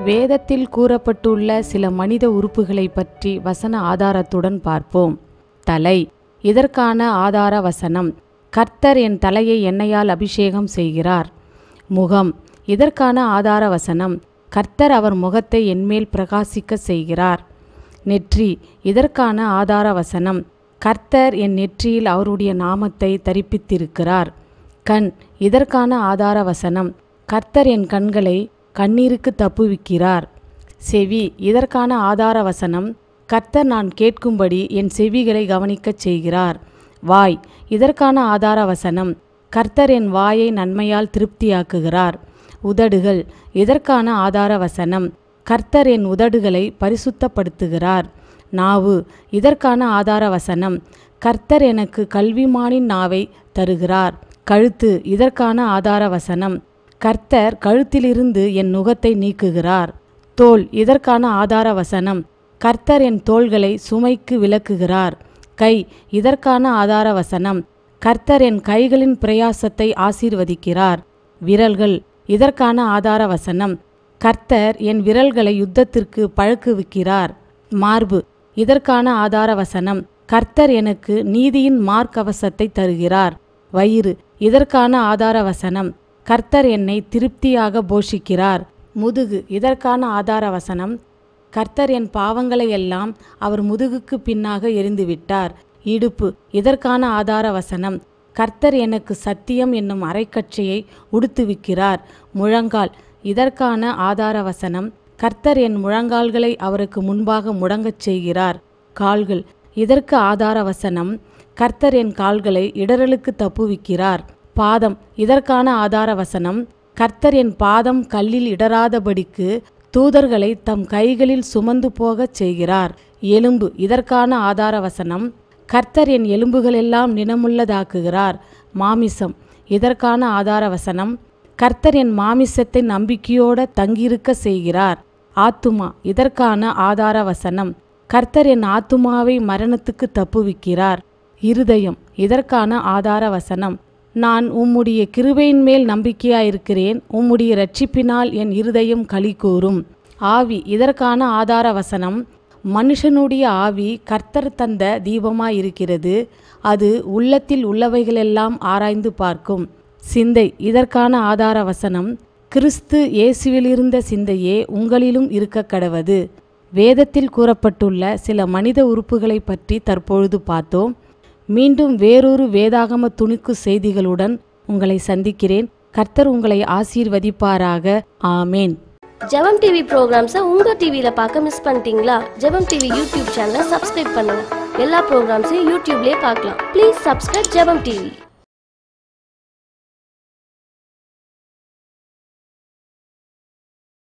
வேதத்தில் கூறப்பட்டுள்ள சில மனித உறுப்புகளை பற்றி வசன ஆதாரத்துடன் பார்ப்போம் தலை இதற்கான ஆதார வசனம் கர்த்தர் என் தலையை எண்ணெயால் அபிஷேகம் செய்கிறார் முகம் இதற்கான ஆதார வசனம் கர்த்தர் அவர் முகத்தை என்மேல் பிரகாசிக்க செய்கிறார் நெற்றி இதற்கான ஆதார வசனம் கர்த்தர் என் நெற்றியில் அவருடைய நாமத்தை தரிப்பித்திருக்கிறார் கண் இதற்கான ஆதார வசனம் கர்த்தர் என் கண்களை கண்ணீருக்கு தப்புவிக்கிறார் செவி இதற்கான ஆதார வசனம் கர்த்தர் நான் கேட்கும்படி என் செவிகளை கவனிக்கச் செய்கிறார் வாய் இதற்கான ஆதார வசனம் கர்த்தர் என் வாயை நன்மையால் திருப்தியாக்குகிறார் உதடுகள் இதற்கான ஆதார வசனம் கர்த்தர் என் உதடுகளை பரிசுத்தப்படுத்துகிறார் நாவு இதற்கான ஆதார வசனம் கர்த்தர் எனக்கு கல்விமானின் நாவை தருகிறார் கழுத்து இதற்கான ஆதார வசனம் கர்த்தர் கழுத்திலிருந்து என் நுகத்தை நீக்குகிறார் தோல் இதற்கான ஆதார வசனம் கர்த்தர் என் தோள்களை சுமைக்கு விலக்குகிறார் கை இதற்கான ஆதார வசனம் கர்த்தர் என் கைகளின் பிரயாசத்தை ஆசீர்வதிக்கிறார் விரல்கள் இதற்கான ஆதார வசனம் கர்த்தர் என் விரல்களை யுத்தத்திற்கு பழக்குவிக்கிறார் மார்பு இதற்கான ஆதார வசனம் கர்த்தர் எனக்கு நீதியின் மார்க்கவசத்தை தருகிறார் வயிறு இதற்கான ஆதார வசனம் கர்த்தர் என்னை திருப்தியாக போஷிக்கிறார் முதுகு இதற்கான ஆதார வசனம் கர்த்தர் என் பாவங்களை எல்லாம் அவர் முதுகுக்கு பின்னாக எரிந்துவிட்டார் இடுப்பு இதற்கான ஆதார வசனம் கர்த்தர் எனக்கு சத்தியம் என்னும் அரைக்கச்சையை உடுத்துவிக்கிறார் முழங்கால் இதற்கான ஆதார வசனம் கர்த்தர் என் முழங்கால்களை அவருக்கு முன்பாக முடங்கச் செய்கிறார் கால்கள் இதற்கு ஆதார வசனம் கர்த்தர் என் கால்களை இடறலுக்கு தப்புவிக்கிறார் பாதம் இதற்கான ஆதார வசனம் கர்த்தர் என் பாதம் கல்லில் இடராதபடிக்கு தூதர்களை தம் கைகளில் சுமந்து போகச் செய்கிறார் எலும்பு இதற்கான ஆதார வசனம் கர்த்தர் என் எலும்புகளெல்லாம் நினமுள்ளதாக்குகிறார் மாமிசம் இதற்கான ஆதார வசனம் கர்த்தர் என் மாமிசத்தை நம்பிக்கையோட தங்கியிருக்க செய்கிறார் ஆத்துமா இதற்கான ஆதார வசனம் கர்த்தர் என் ஆத்துமாவை மரணத்துக்கு தப்புவிக்கிறார் இருதயம் இதற்கான ஆதார வசனம் நான் உம்முடைய கிருபையின் மேல் நம்பிக்கையாயிருக்கிறேன் உம்முடைய இரட்சிப்பினால் என் இருதயம் களி கூறும் ஆவி இதற்கான ஆதார வசனம் மனுஷனுடைய ஆவி கர்த்தர் தந்த தீபமாயிருக்கிறது அது உள்ளத்தில் உள்ளவைகளெல்லாம் ஆராய்ந்து பார்க்கும் சிந்தை இதற்கான ஆதார வசனம் கிறிஸ்து இயேசுவிலிருந்த சிந்தையே உங்களிலும் இருக்க கடவது வேதத்தில் கூறப்பட்டுள்ள சில மனித உறுப்புகளை பற்றி தற்பொழுது பார்த்தோம் மீண்டும் வேறொரு வேதாகம துணுக்கு செய்திகளுடன் உங்களை சந்திக்கிறேன் கர்த்தர் உங்களை ஆசீர்வதிப்பாராக ஆமேன் ஜெபம் டிவி ப்ரோக்ராம்ஸை உங்க டிவியில பார்க்க மிஸ் பண்ணிட்டீங்களா ஜெபம் டிவி யூடியூப் சேனலை சப்ஸ்கிரைப் பண்ணுங்க எல்லா ப்ரோக்ராம்ஸையும் யூடியூப்லயே பார்க்கலாம் ப்ளீஸ் சப்ஸ்கிரைப் ஜெபம் டிவி